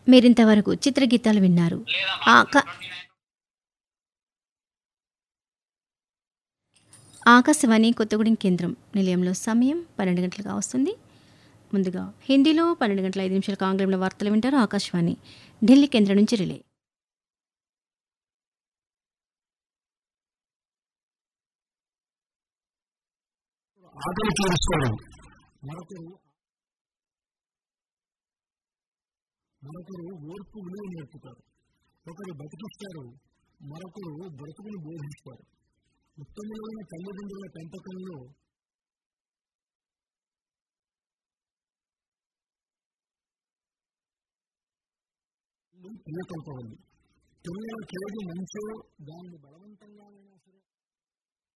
మీరింతవరకు చిత్రగీతాలు విన్నారు ఆక ఆకాశవాణి కొత్తగూడెం కేంద్రం నిలయంలో సమయం పన్నెండు గంటలుగా వస్తుంది ముందుగా హిందీలో పన్నెండు గంటల ఐదు నిమిషాలకు ఆంగ్లంలో వార్తలు వింటారు ఆకాశవాణి ఢిల్లీ కేంద్రం నుంచి రిలే ఆకలి తీరుస్తాడు మరొకరు మరొకరు ఓర్పు విలువ నేర్పుతారు ఒకరు బతికిస్తారు మరొకరు బ్రతుకుని బోధిస్తారు ఉత్తములైన తల్లిదండ్రుల పెంపకంలో పిల్ల కలపవాలి పిల్లల కేది మంచో దాన్ని బలవంతంగానైనా సరే